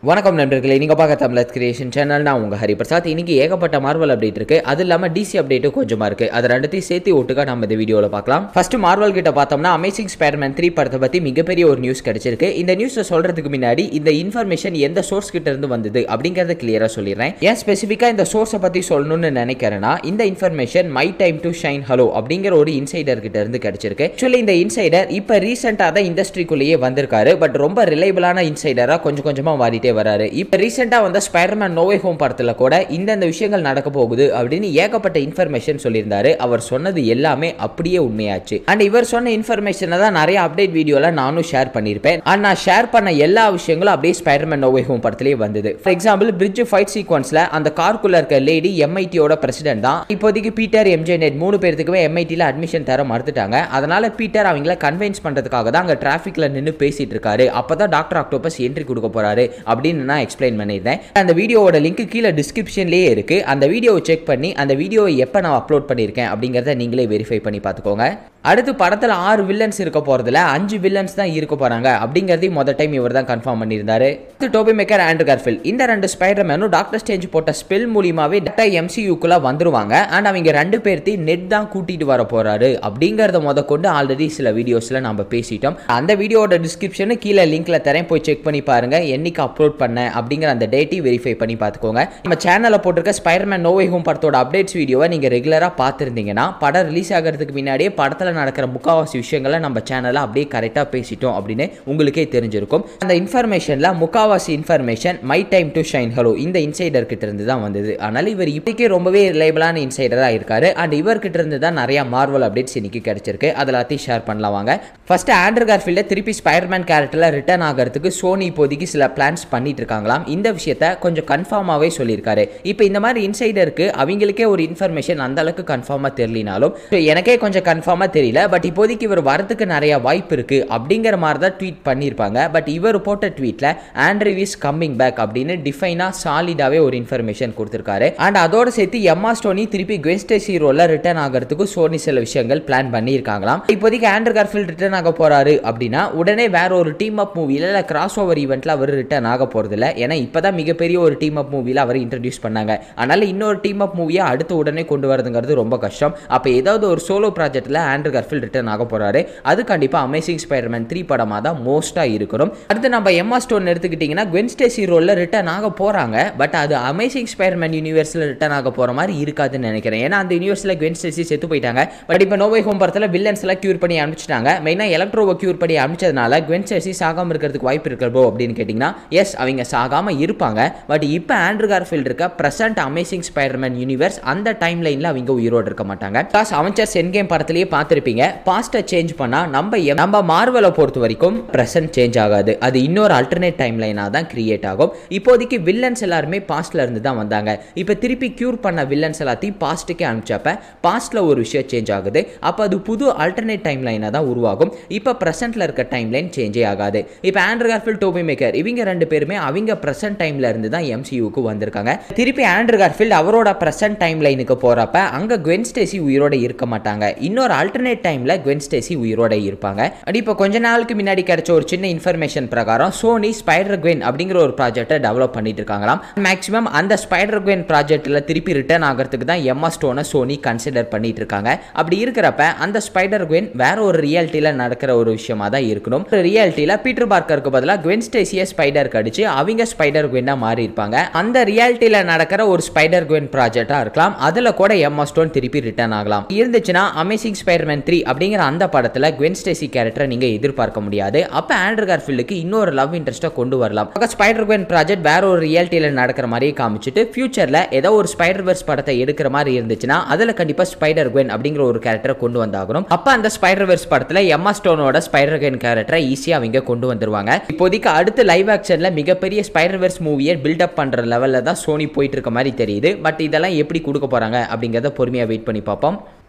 வணக்கம் நண்பர்களே நீங்கள் பார்க்க தமிழ் கிரியேஷன் சேனல் நான் உங்கள் ஹரிபிரசாத் இன்னைக்கு ஏகப்பட்ட மார்வல் அப்டேட் இருக்கு அது இல்லாமல் டிசி அப்டேட்டும் கொஞ்சமாக இருக்கு அது ரெண்டுத்தையும் சேர்த்து ஒட்டுக்கா நம்ம இந்த வீடியோவில் பார்க்கலாம் ஃபர்ஸ்ட் மார்வல் கிட்ட பார்த்தோம்னா அமேசிங் ஸ்பைடர்மேன் த்ரீ படத்தை பற்றி மிகப்பெரிய ஒரு நியூஸ் கிடைச்சிருக்கு இந்த நியூஸை சொல்றதுக்கு முன்னாடி இந்த இன்ஃபர்மேஷன் எந்த சோர்ஸ் கிட்ட இருந்து வந்தது அப்படிங்கறத கிளியராக சொல்லிடுறேன் ஏன் ஸ்பெசிஃபிக்காக இந்த சோர்ஸை பற்றி சொல்லணும்னு நினைக்கிறேன்னா இந்த information my time to shine hello அப்படிங்கிற ஒரு இன்சைடர் கிட்ட இருந்து கிடைச்சிருக்கு ஆக்சுவலி இந்த இன்சைடர் இப்போ ரீசெண்டாக தான் இண்டஸ்ட்ரிக்குள்ளேயே வந்திருக்காரு பட் ரொம்ப ரிலையபிளான இன்சைடராக கொஞ்சம் கொஞ்சமாக மாறிட்டே வராரு இப்போ ரீசெண்டாக வந்த ஸ்பைடர்மேன் நோவே ஹோம் படத்தில் கூட இந்தந்த விஷயங்கள் நடக்க போகுது அப்படின்னு ஏகப்பட்ட இன்ஃபர்மேஷன் சொல்லியிருந்தாரு அவர் சொன்னது எல்லாமே அப்படியே உண்மையாச்சு அண்ட் இவர் சொன்ன இன்ஃபர்மேஷனை தான் நிறைய அப்டேட் வீடியோல நானும் ஷேர் பண்ணியிருப்பேன் அண்ட் நான் ஷேர் பண்ண எல்லா விஷயங்களும் அப்படியே ஸ்பைடர்மேன் நோவே ஹோம் படத்திலேயே வந்தது ஃபார் எக்ஸாம்பிள் பிரிட்ஜ் ஃபைட் சீக்வன்ஸ்ல அந்த கார்க்குள்ள இருக்க லேடி எம்ஐடியோட பிரசிடென்ட் தான் இப்போதைக்கு பீட்டர் எம்ஜே நெட் மூணு பேர்த்துக்குமே எம்ஐடியில் அட்மிஷன் தர மறுத்துட்டாங்க அதனால பீட்டர் அவங்கள கன்வின்ஸ் பண்றதுக்காக தான் அங்கே டிராஃபிக்ல நின்று பேசிட்டு இருக்காரு அப்பதான் டாக்டர் ஆக்டோபஸ் என்ட்ரி கொடுக்க போறாரு அப்படின்னு நான் எக்ஸ்பிளைன் பண்ணியிருந்தேன் அந்த வீடியோவோட லிங்க் கீழே டிஸ்கிரிப்ஷன்லேயே இருக்கு அந்த வீடியோவை செக் பண்ணி அந்த வீடியோவை எப்போ நான் அப்லோட் பண்ணியிருக்கேன் அப்படிங்கிறத நீங்களே வெரிஃபை பண்ணி பார்த்துக்கோங்க அடுத்து படத்தில் ஆறு வில்லன்ஸ் இருக்க போகிறதுல அஞ்சு வில்லன்ஸ் தான் இருக்க போகிறாங்க அப்படிங்கிறதையும் மொதல் டைம் இவர் தான் கன்ஃபார்ம் பண்ணியிருந்தாரு அடுத்து டோபி மேக்கர் ஆண்ட்ரு கார்ஃபில் இந்த ரெண்டு ஸ்பைடர் மேனும் டாக்டர் ஸ்டேஞ்ச் போட்ட ஸ்பெல் மூலியமாகவே டேட்டா எம்சியூக்குள்ளே வந்துருவாங்க அண்ட் அவங்க ரெண்டு பேர்த்தையும் நெட் தான் கூட்டிகிட்டு வர போகிறாரு அப்படிங்கிறத முத கொண்டு ஆல்ரெடி சில வீடியோஸில் நம்ம பேசிட்டோம் அந்த வீடியோட டிஸ்கிரிப்ஷனு கீழே லிங்க்ல தரேன் போய் செக் பண்ணி பாருங்க என்னைக்கு அப்லோட் பண்ணேன் அப்படிங்கிற அந்த டேட்டையும் வெரிஃபை பண்ணி பார்த்துக்கோங்க நம்ம சேனலில் போட்டிருக்க ஸ்பைடர்மேன் நோவே ஹோம் படத்தோட அப்டேட்ஸ் வீடியோவை நீங்கள் ரெகுலராக பார்த்துருந்தீங்கன்னா படம் ரிலீஸ் ஆகிறதுக்கு முன்னாடியே படத்தில் நடக்கிற முக்காவாசி விஷயங்களை நம்ம சேனலில் அப்படியே கரெக்டாக பேசிட்டோம் அப்படின்னு உங்களுக்கே தெரிஞ்சிருக்கும் அந்த இன்ஃபர்மேஷனில் முக்காவாசி information my time to shine hello இந்த இன்சைடர் கிட்ட இருந்து தான் வந்தது அதனால் இவர் இப்படிக்கே ரொம்பவே ரிலையபிளான இன்சைடராக இருக்காரு அண்ட் இவர்கிட்ட இருந்து தான் நிறைய மார்வல் அப்டேட்ஸ் இன்னைக்கு கிடைச்சிருக்கு அதை எல்லாத்தையும் ஷேர் பண்ணலாம் வாங்க ஃபர்ஸ்ட் ஆண்ட்ரு கார்ஃபீல்ட திருப்பி ஸ்பைடர்மேன் கேரக்டரில் ரிட்டர்ன் ஆகிறதுக்கு சோனி இப்போதைக்கு சில பிளான்ஸ் பண்ணிட்டு இருக்காங்களாம் இந்த விஷயத்த கொஞ்சம் கன்ஃபார்மாகவே சொல்லியிருக்காரு இப்போ இந்த மாதிரி இன்சைடருக்கு அவங்களுக்கே ஒரு இன்ஃபர்மேஷன் அந்த அளவுக்கு கன்ஃபார்மாக தெரியலினாலும் so எனக்கே கொஞ்சம் கன்ஃபார்மாக தெரியல பட் இப்போதைக்கு இவர் வரதுக்கு நிறைய வாய்ப்பு இருக்கு அப்படிங்கிற மாதிரி தான் ட்வீட் பண்ணியிருப்பாங்க பட் இவர் போட்ட ட்வீட்ல ஆண்ட்ரி இஸ் கம்மிங் பேக் அப்படின்னு டிஃபைனா சாலிடாவே ஒரு இன்ஃபர்மேஷன் கொடுத்துருக்காரு அண்ட் அதோட சேர்த்து எம்மா ஸ்டோனி திருப்பி குவெஸ்டேசி ரோல ரிட்டர்ன் ஆகிறதுக்கு சோனி சில விஷயங்கள் பிளான் பண்ணியிருக்காங்களாம் இப்போதைக்கு ஆண்ட்ரு கார்ஃபீல்ட் ரிட்டர்ன் ஆக போறாரு அப்படின்னா உடனே வேற ஒரு டீம் அப் மூவில இல்ல கிராஸ் ஓவர் ஈவெண்ட்ல அவர் ரிட்டர்ன் ஆக போறது இல்ல ஏன்னா இப்பதான் மிகப்பெரிய ஒரு டீம் அப் மூவில அவர் இன்ட்ரடியூஸ் பண்ணாங்க அதனால இன்னொரு டீம் அப் மூவியை அடுத்து உடனே கொண்டு வரதுங்கிறது ரொம்ப கஷ்டம் அப்போ ஏதாவது ஒரு சோலோ ப்ராஜெக்ட்ல ஆண்ட்ரு கார்ஃபீல்ட் ரிட்டர்ன் ஆக போறாரு அது கண்டிப்பா அமேசிங் ஸ்பைடர்மேன் த்ரீ படமா தான் மோஸ்டா இருக்கணும் அடுத்து நம்ம எம்மா ஸ்டோன் எடுத்துக்கிட்டிங்கன்னா குவென் ஸ்டேசி ரோல்ல ரிட்டர்ன் ஆக போறாங்க பட் அது அமேசிங் ஸ்பைடர்மேன் யூனிவர்ஸ்ல ரிட்டர்ன் ஆக போற மாதிரி இருக்காதுன்னு நினைக்கிறேன் ஏன்னா அந்த யூனிவர்ஸ்ல குவென் ஸ்டேசி செத்து போயிட்டாங்க பட் இப்போ நோவை ஹோம் படத்தில் வில்லன்ஸ் எல்லாம் கியூர் பண்ணி அனுப்பிச்சிட்டாங்க மெயினாக எலக்ட்ரோவை கியூர் பண்ணி அனுப்பிச்சதுனால குவென் ஸ்டேசி சாகாம இருக்கிறதுக்கு வாய்ப்பு இருக்கிறதோ அப்படின்னு கேட்டிங்கன்னா எஸ் அவங்க சாகாம இருப்பாங்க பட் இப்போ ஆண்ட்ரு கார்ஃபீல்ட் இருக்க பிரசன்ட் அமேசிங் ஸ்பைடர்மேன் யூனிவர்ஸ் அந்த டைம் லைனில் அவங்க உயிரோடு இருக்க மாட்டாங்க பிகாஸ் அவஞ்சர்ஸ் என் கேம் படத்திலேயே பார்த்துருப்பீங்க பாஸ்ட்டை சேஞ்ச் பண்ணால் நம்ம எம்- நம்ம மார்வலை பொறுத்த வரைக்கும் ப்ரெசன்ட் சேஞ்ச் ஆகாது அது இன்னொரு அல்டர்னேட் டைம் லைனாக தான் கிரியேட் ஆகும் இப்போதைக்கு வில்லன்ஸ் எல்லாருமே பாஸ்ட்ல இருந்து தான் வந்தாங்க இப்போ திருப்பி கியூர் பண்ண வில்லன்ஸ் எல்லாத்தையும் பாஸ்ட்டுக்கே அனுப்பிச்சப்ப பாஸ்ட்ல ஒரு விஷயம் சேஞ்ச் ஆகுது அப்போ அது புது அல்டர்னேட் டைம் லைனாக தான் உருவாகும் இப்போ ப்ரெசென்ட்ல இருக்க டைம் லைன் சேஞ்சே ஆகாது இப்போ ஆண்ட்ரு கார்ஃபில் டோபி மேக்கர் இவங்க ரெண்டு பேருமே அவங்க ப்ரெசென்ட் டைம்ல இருந்து தான் எம்சியூக்கு வந்திருக்காங்க திருப்பி ஆண்ட்ரு கார்ஃபீல்ட் அவரோட ப்ரெசென்ட் டைம் லைனுக்கு போறப்ப அங்க குவென் ஸ்டேசி உயிரோட இருக்க மாட்டாங்க இன்னொரு அல்டர்னேட் டைம்ல குவென் ஸ்டேசி உயிரோட இருப்பாங்க அடி இப்போ கொஞ்ச நாளுக்கு முன்னாடி கிடைச்ச ஒரு சின்ன இன்ஃபர்மேஷன் பிரகாரம் சோனி ஸ்பைடர் குவென் அப்படிங்கிற ஒரு ப்ராஜெக்ட்டை டெவலப் பண்ணிட்டு இருக்காங்களாம் மேக்ஸிமம் அந்த ஸ்பைடர் குவென் ப்ராஜெக்ட்ல திருப்பி ரிட்டர்ன் ஆகிறதுக்கு தான் எம்மா ஸ்டோனை சோனி கன்சிடர் பண்ணிட்டு இருக்காங்க அப்படி இருக்கிறப்ப அந்த ஸ்பைடர் குவென் வேற ஒரு ரியாலிட்டியில நடக்கிற ஒரு விஷயமா தான் இருக்கணும் ரியாலிட்டியில பீட்டர் பார்க்கருக்கு பதிலாக குவென் ஸ்டேசியை ஸ்பைடர் கடிச்சு அவங்க ஸ்பைடர் குவென்னா மாறி இருப்பாங்க அந்த ரியாலிட்டியில நடக்கிற ஒரு ஸ்பைடர் குவென் ப்ராஜெக்டா இருக்கலாம் அதுல கூட எம்மா ஸ்டோன் திருப்பி ரிட்டர்ன் ஆகலாம் இருந்துச்சுன்னா அமேசிங் ஸ்பைடர்மேன் த்ரீ அப்படிங்கிற அந்த படத்துல குவென் ஸ்டேசி கேரக்டரை நீங்க எதிர்பார்க்க முடியாது அப்ப ஆண்ட்ரு கார்ஃபீல்டுக்கு இன்னொரு லவ் இன்ட்ரெஸ்ட்டை கொண்டு வரலாம் ஸ்பைடர் குவென் ப்ராஜெக்ட் வேற ஒரு ரியாலிட்டியில நடக்கிற மாதிரியே காமிச்சிட்டு ஃபியூச்சர்ல ஏதோ ஒரு ஸ்பைடர் வெர்ஸ் படத்தை எடுக்கிற மாதிரி இருந்துச்சுன்னா அதுல கண்டிப்பா ஸ்பைடர் குவென் அப்படிங்கிற ஒரு கேரக்டரை கொண்டு வந்தாகணும் அப்ப அந்த ஸ்பைடர் வெர்ஸ் படத்துல எம்மா ஸ்டோனோட ஸ்பைடர் குவென் கேரக்டரை ஈஸியா அவங்க கொண்டு வந்துருவாங்க இப்போதைக்கு அடுத்து லைவ் ஆக்ஷன்ல மிகப்பெரிய ஸ்பைடர் வெர்ஸ் மூவியை பில்டப் பண்ற லெவல்ல தான் சோனி போயிட்டு இருக்க மாதிரி தெரியுது பட் இதெல்லாம் எப்படி கொடுக்க போறாங்க அப்படிங்கறத பொறுமையா வெயிட் பண்ணி பார்ப்போம்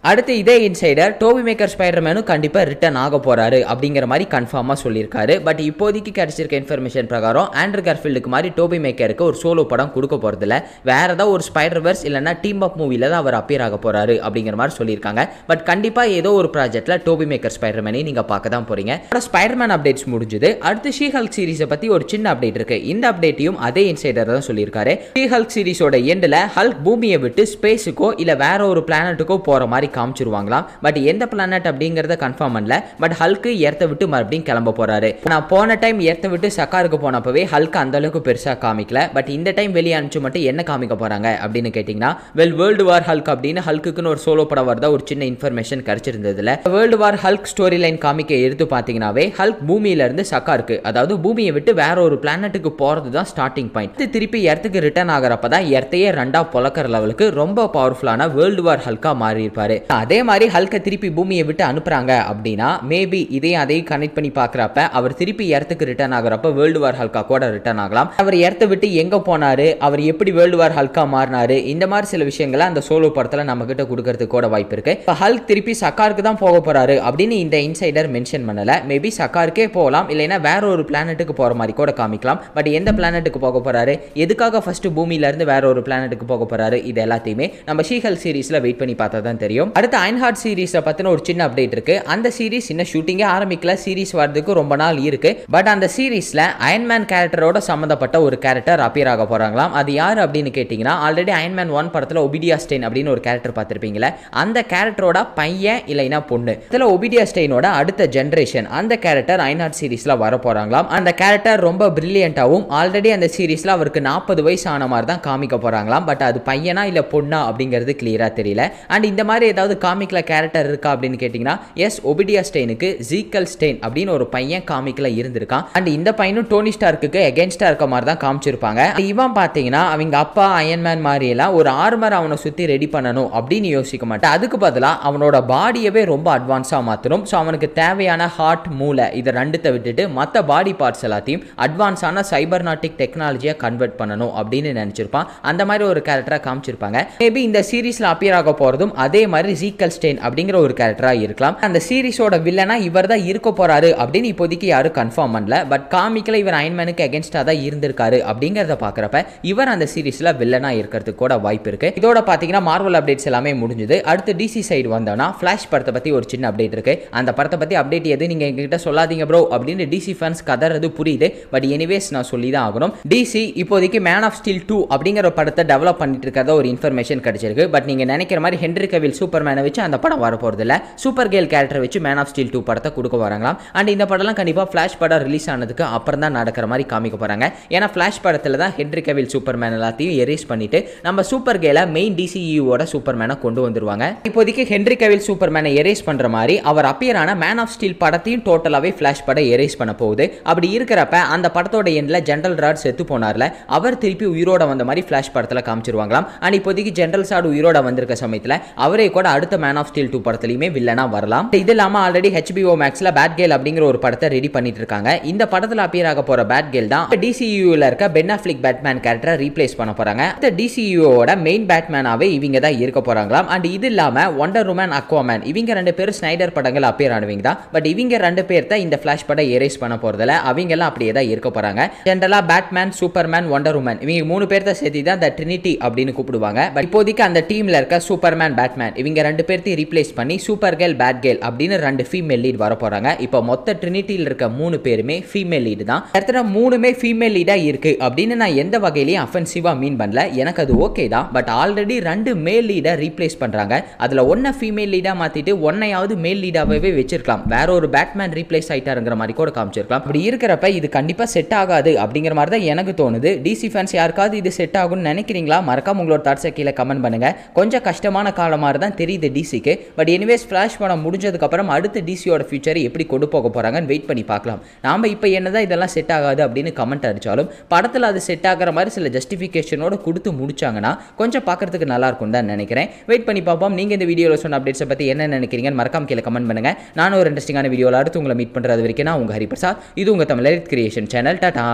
அடுத்து இதே இன்சைடர் டோபி மேக்கர் ஸ்பைடர்மேனும் கண்டிப்பாக ரிட்டர்ன் ஆக போறாரு அப்படிங்கிற மாதிரி கன்ஃபார்மாக சொல்லியிருக்காரு பட் இப்போதைக்கு கிடைச்சிருக்க இன்ஃபர்மேஷன் பிரகாரம் ஆண்ட்ரு கார்ஃபீல்டுக்கு மாதிரி டோபி மேக்கருக்கு ஒரு சோலோ படம் கொடுக்க போகிறதில்ல வேற ஏதாவது ஒரு ஸ்பைடர் வெர்ஸ் இல்லைனா டீம் அப் மூவியில் தான் அவர் அப்பியர் ஆக போறாரு அப்படிங்கிற மாதிரி சொல்லியிருக்காங்க பட் கண்டிப்பாக ஏதோ ஒரு ப்ராஜெக்ட்டில் டோபி மேக்கர் ஸ்பைடர்மேனை நீங்கள் பார்க்க தான் போறீங்க ஸ்பைடர்மேன் அப்டேட்ஸ் முடிஞ்சுது அடுத்து ஷீ ஹல்க் சீரிஸை பற்றி ஒரு சின்ன அப்டேட் இருக்கு இந்த அப்டேட்டையும் அதே இன்சைடர் தான் சொல்லியிருக்காரு ஷீ ஹல்க் சீரிஸோட எண்டில் ஹல்க் பூமியை விட்டு ஸ்பேஸுக்கோ இல்லை வேற ஒரு பிளானட்டுக்கோ போகிற மாதிரி காமிச்சிருவாங்களாம் பட் எந்த பிளானட் அப்படிங்கிறத கன்ஃபார்ம் பண்ணல பட் ஹல்க்கு ஏர்த்தை விட்டு மறுபடியும் கிளம்ப போறாரு நான் போன டைம் ஏர்த்தை விட்டு சக்காருக்கு போனப்பவே ஹல்க் அந்த அளவுக்கு பெருசாக காமிக்கல பட் இந்த டைம் வெளியே அனுப்பிச்சு மட்டும் என்ன காமிக்க போறாங்க அப்படின்னு கேட்டிங்கன்னா வெல் வேர்ல்டு வார் ஹல்க் அப்படின்னு ஹல்க்குன்னு ஒரு சோலோ படம் வரதா ஒரு சின்ன இன்ஃபர்மேஷன் கிடைச்சிருந்ததுல world war hulk story line காமிக்க எடுத்து பார்த்தீங்கன்னாவே ஹல்க் பூமியில இருந்து சக்காருக்கு அதாவது பூமியை விட்டு வேற ஒரு பிளானட்டுக்கு போறது தான் ஸ்டார்டிங் பாயிண்ட் திருப்பி எர்த்துக்கு ரிட்டர்ன் ஆகிறப்ப தான் எர்த்தையே ரெண்டா பொழக்கிற லெவலுக்கு ரொம்ப பவர்ஃபுல்லான வேர்ல்டு வார் ஹல்கா மாறி இருப்பாரு அதே மாதிரி ஹல்கை திருப்பி பூமியை விட்டு அனுப்புறாங்க அப்படின்னா மேபி இதையும் அதையும் கனெக்ட் பண்ணி பார்க்குறப்ப அவர் திருப்பி எர்த்துக்கு ரிட்டர்ன் ஆகிறப்ப வேர்ல்டு வார் ஹல்கா கூட ரிட்டர்ன் ஆகலாம் அவர் எர்த்தை விட்டு எங்க போனாரு அவர் எப்படி வேர்ல்டு வார் ஹல்கா மாறினாரு இந்த மாதிரி சில விஷயங்களை அந்த சோலோ படத்தில் நம்ம கிட்ட கொடுக்கறதுக்கு கூட வாய்ப்பு இருக்கு இப்போ ஹல்க் திருப்பி சக்காருக்கு தான் போக போறாரு அப்படின்னு இந்த இன்சைடர் மென்ஷன் பண்ணல மேபி சக்காருக்கே போகலாம் இல்லைன்னா வேற ஒரு பிளானட்டுக்கு போற மாதிரி கூட காமிக்கலாம் பட் எந்த பிளானட்டுக்கு போக போறாரு எதுக்காக ஃபர்ஸ்ட் பூமியில இருந்து வேற ஒரு பிளானட்டுக்கு போக போறாரு இது எல்லாத்தையுமே நம்ம ஷீஹல் சீரிஸ்ல வெயிட் பண்ணி பார்த்தா தான் தெரியும் அடுத்து அயன்ஹார்ட் சீரிஸை பத்தின ஒரு சின்ன அப்டேட் இருக்கு அந்த சீரிஸ் இன்னும் ஷூட்டிங்கே ஆரம்பிக்கல சீரிஸ் வரதுக்கு ரொம்ப நாள் இருக்கு பட் அந்த சீரிஸ்ல அயன்மேன் கேரக்டரோட சம்மந்தப்பட்ட ஒரு கேரக்டர் அப்பியர் ஆக போறாங்களாம் அது யார் அப்படின்னு கேட்டிங்கன்னா ஆல்ரெடி அயன்மேன் ஒன் படத்தில் ஒபிடியா ஸ்டெயின் அப்படின்னு ஒரு கேரக்டர் பார்த்துருப்பீங்களே அந்த கேரக்டரோட பையன் இல்லைன்னா பொண்ணு இதில் ஒபிடியா ஸ்டெயினோட அடுத்த ஜென்ரேஷன் அந்த கேரக்டர் அயன்ஹார்ட் சீரிஸ்ல வர போறாங்களாம் அந்த கேரக்டர் ரொம்ப பிரில்லியண்டாகவும் ஆல்ரெடி அந்த சீரிஸ்ல அவருக்கு நாற்பது வயசு ஆன மாதிரி தான் காமிக்க போறாங்களாம் பட் அது பையனா இல்ல பொண்ணா அப்படிங்கிறது கிளியரா தெரியல அண்ட் இந்த மாதிரி ஏதாவது காமிக்ல கேரக்டர் இருக்கா அப்படின்னு கேட்டிங்கன்னா எஸ் ஒபிடியா ஸ்டெயினுக்கு ஜீக்கல் ஸ்டெயின் அப்படின்னு ஒரு பையன் காமிக்ல இருந்திருக்கான் அண்ட் இந்த பையனும் டோனி ஸ்டார்க்கு எகென்ஸ்டா இருக்க மாதிரி தான் காமிச்சிருப்பாங்க இவன் பார்த்தீங்கன்னா அவங்க அப்பா அயன்மேன் மாதிரி எல்லாம் ஒரு ஆர்மர் அவனை சுத்தி ரெடி பண்ணணும் அப்படின்னு யோசிக்க மாட்டேன் அதுக்கு பதிலாக அவனோட பாடியவே ரொம்ப அட்வான்ஸாக மாற்றணும் ஸோ அவனுக்கு தேவையான ஹார்ட் மூளை இதை ரெண்டுத்தை விட்டுட்டு மற்ற பாடி பார்ட்ஸ் எல்லாத்தையும் அட்வான்ஸான சைபர்நாட்டிக் டெக்னாலஜியாக கன்வெர்ட் பண்ணணும் அப்படின்னு நினச்சிருப்பான் அந்த மாதிரி ஒரு கேரக்டராக காமிச்சிருப்பாங்க மேபி இந்த சீரீஸில் அப்பியர் ஆக போகிறதும் அதே மாதிரி ஜீக்கல் ஸ்டெயின் அப்படிங்கிற ஒரு கேரக்டராக இருக்கலாம் அந்த சீரிஸோட வில்லனா இவர் தான் இருக்க போறாரு அப்படின்னு இப்போதைக்கு யாரும் கன்ஃபார்ம் பண்ணல பட் காமிக்கல இவர் அயன்மேனுக்கு அகேன்ஸ்டாக தான் இருந்திருக்காரு அப்படிங்கிறத பார்க்குறப்ப இவர் அந்த சீரிஸில் வில்லனா இருக்கிறதுக்கு கூட வாய்ப்பு இருக்கு இதோட பார்த்தீங்கன்னா மார்வல் அப்டேட்ஸ் எல்லாமே முடிஞ்சுது அடுத்து டிசி சைடு வந்தோம்னா ஃப்ளாஷ் படத்தை பற்றி ஒரு சின்ன அப்டேட் இருக்கு அந்த படத்தை பற்றி அப்டேட் எது நீங்கள் எங்ககிட்ட சொல்லாதீங்க ப்ரோ அப்படின்னு டிசி ஃபேன்ஸ் கதறது புரியுது பட் எனிவேஸ் நான் சொல்லி தான் ஆகணும் டிசி இப்போதைக்கு மேன் ஆஃப் ஸ்டீல் டூ அப்படிங்கிற ஒரு படத்தை டெவலப் பண்ணிட்டு இருக்கிறத ஒரு இன்ஃபர்மேஷன் கிடைச்சிருக்கு பட் நீங்கள் நினைக்கிற மாதிரி ஹென்ரி கவில் சூப்பர் மேனை வச்சு அந்த படம் வர போகிறது இல்லை சூப்பர் கேல் கேரக்டர் வச்சு மேன் ஆஃப் ஸ்டீல் டூ படத்தை கொடுக்க வராங்களாம் அண்ட் இந்த படம்லாம் கண்டிப்பாக ஃப்ளாஷ் படம் ரிலீஸ் ஆனதுக்கு அப்புறம் தான் நடக்கிற மாதிரி காமிக்க போகிறாங்க ஏன்னா ஃப்ளாஷ் படத்தில் தான் ஹென்ரி கவில் சூப்பர் மேன் எல்லாத்தையும் எரேஸ் பண்ணிட்டு நம்ம சூப்பர் கேல மெயின் டிசிஇயோட சூப்பர் மேனை கொண்டு வந்துருவாங்க இப்போதைக்கு ஹென்ரி கவில் சூப்பர் மேனை எரேஸ் பண்ணுற மாதிரி அவர் appear ஆன மேன் ஆஃப் ஸ்டீல் படத்தையும் டோட்டலாகவே ஃப்ளாஷ் படம் எரேஸ் பண்ண போகுது அப்படி இருக்கிறப்ப அந்த படத்தோட எண்டில் ஜென்ரல் ராட் செத்து போனார்ல அவர் திருப்பி உயிரோட வந்த மாதிரி ஃப்ளாஷ் படத்தில் காமிச்சிருவாங்களாம் அண்ட் இப்போதைக்கு ஜென்ரல் சாட் உயிரோட வந்திருக்க சமயத்தில் அவரே கூட அடுத்த மேன் ஆஃப் ஸ்டீல் டூ படத்துலையுமே வில்லனா வரலாம் இது இல்லாமல் ஆல்ரெடி ஹெச்பிஓ மேக்ஸில் பேட் கேல் அப்படிங்கிற ஒரு படத்தை ரெடி பண்ணிட்டு இருக்காங்க இந்த படத்தில் அப்பியர் ஆக போகிற பேட் கேல் தான் டிசியூவில் இருக்க பென் அஃப்ளிக் பேட்மேன் கேரக்டரை ரீப்ளேஸ் பண்ண போகிறாங்க இந்த டிசியூவோட மெயின் பேட்மேனாவே இவங்க தான் இருக்க போகிறாங்களாம் அண்ட் இது இல்லாமல் ஒண்டர் உமன் அக்வாமேன் இவங்க ரெண்டு பேரும் ஸ்னைடர் படங்கள் அப்பியர் ஆனவங்க தான் பட் இவங்க ரெண்டு பேர் தான் இந்த ஃப்ளாஷ் படம் எரேஸ் பண்ண போகிறதில்ல அவங்க எல்லாம் அப்படியே தான் இருக்க போகிறாங்க ஜென்ரலாக பேட்மேன் சூப்பர்மேன் ஒண்டர் உமன் இவங்க மூணு பேர் தான் சேர்த்து தான் இந்த ட்ரினிட்டி அப்படின்னு கூப்பிடுவாங்க பட் இப்போதைக்கு அந்த டீமில் இருக்க சூப்பர்மேன் பேட்மேன் இவங்க ரெண்டு பேர்த்தையும் ரீப்ளேஸ் பண்ணி சூப்பர் கேர்ள் பேட் கேர்ள் அப்படின்னு ரெண்டு ஃபீமேல் லீட் வர போகிறாங்க இப்போ மொத்த ட்ரினிட்டியில் இருக்க மூணு பேருமே ஃபீமேல் லீடு தான் இடத்துல மூணுமே ஃபீமேல் லீடாக இருக்கு அப்படின்னு நான் எந்த வகையிலையும் அஃபென்சிவாக மீன் பண்ணல எனக்கு அது ஓகே தான் பட் ஆல்ரெடி ரெண்டு மேல் லீடை ரீப்ளேஸ் பண்ணுறாங்க அதில் ஒன்றை ஃபீமேல் லீடாக மாற்றிட்டு ஒன்னையாவது மேல் லீடாகவே வச்சிருக்கலாம் வேற ஒரு பேட்மேன் ரீப்ளேஸ் ஆயிட்டாருங்கிற மாதிரி கூட காமிச்சிருக்கலாம் அப்படி இருக்கிறப்ப இது கண்டிப்பாக செட் ஆகாது அப்படிங்கிற மாதிரி தான் எனக்கு தோணுது டிசி ஃபேன்ஸ் யாருக்காவது இது செட் ஆகும்னு நினைக்கிறீங்களா மறக்காம உங்களோட தாட்ஸை கீழே கமெண்ட் பண்ணுங்க கொஞ்சம் கஷ்டமான காலமாக தான் தெரியுது டிசிக்கு பட் எனிவேஸ் ஃப்ளாஷ் படம் முடிஞ்சதுக்கப்புறம் அடுத்து டிசியோட ஃபியூச்சரை எப்படி கொண்டு போக போகிறாங்கன்னு வெயிட் பண்ணி பார்க்கலாம் நாம் இப்போ என்னதான் இதெல்லாம் செட் ஆகாது அப்படின்னு கமெண்ட் அடித்தாலும் படத்தில் அது செட் ஆகிற மாதிரி சில ஜஸ்டிஃபிகேஷனோட கொடுத்து முடிச்சாங்கன்னா கொஞ்சம் பார்க்கறதுக்கு நல்லா இருக்கும் தான் நினைக்கிறேன் வெயிட் பண்ணி பார்ப்போம் நீங்கள் இந்த வீடியோவில் சொன்ன அப்டேட்ஸை பற்றி என்ன நினைக்கிறீங்கன்னு மறக்காம கீழே கமெண்ட் பண்ணுங்க நானும் ஒரு இன்ட்ரெஸ்டிங்கான வீடியோவில் அடுத்து உங்களை மீட் பண்ணுறது வரைக்கும் நான் உங்கள் ஹரிபிரசாத் இது உங்கள் Tamil creation channel Tata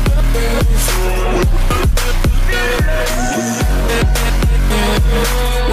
We'll